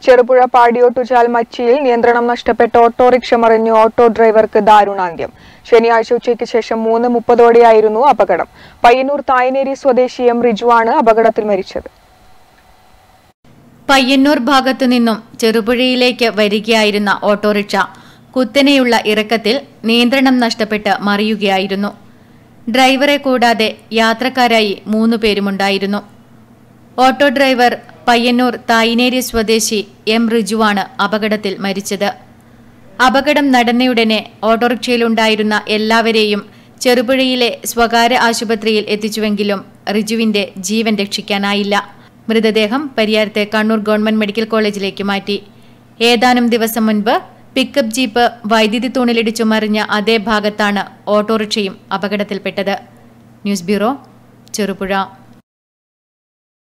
ചെറുപുഴ പാടിയോട്ടുചാൽ മച്ചിയിൽ നിയന്ത്രണം നഷ്ടപ്പെട്ട ഓട്ടോറിക്ഷ മറിഞ്ഞ് ഓട്ടോ ഡ്രൈവർക്ക് ദാരുണാന്ത്യം ശനിയാഴ്ച ഉച്ചയ്ക്ക് ശേഷം മൂന്ന് മുപ്പതോടെയായിരുന്നു അപകടം പയ്യന്നൂർ തായനേരി സ്വദേശി എം റിജുവാണ് അപകടത്തിൽ മരിച്ചത് പയ്യന്നൂർ ഭാഗത്തു നിന്നും ചെറുപുഴയിലേക്ക് വരികയായിരുന്ന ഓട്ടോറിക്ഷ കുത്തനെയുള്ള ഇറക്കത്തിൽ നിയന്ത്രണം നഷ്ടപ്പെട്ട് മറിയുകയായിരുന്നു ഡ്രൈവറെ കൂടാതെ യാത്രക്കാരായി മൂന്നു പേരുമുണ്ടായിരുന്നു ഓട്ടോ ഡ്രൈവർ പയ്യന്നൂർ തായിനേരി സ്വദേശി എം റിജുവാണ് അപകടത്തിൽ മരിച്ചത് അപകടം നടന്നയുടനെ ഓട്ടോറിക്ഷയിലുണ്ടായിരുന്ന എല്ലാവരെയും ചെറുപുഴയിലെ സ്വകാര്യ ആശുപത്രിയിൽ എത്തിച്ചുവെങ്കിലും റിജുവിന്റെ ജീവൻ രക്ഷിക്കാനായില്ല മൃതദേഹം പരിയാരത്തെ കണ്ണൂർ ഗവൺമെന്റ് മെഡിക്കൽ കോളേജിലേക്ക് മാറ്റി ഏതാനും ദിവസം മുൻപ് പിക്കപ്പ് ജീപ്പ് വൈദ്യുതി തൂണിലിടിച്ചു മറിഞ്ഞ അതേ ഭാഗത്താണ് ഓട്ടോറിക്ഷയും അപകടത്തിൽപ്പെട്ടത് ന്യൂസ് ബ്യൂറോ ചെറുപുഴ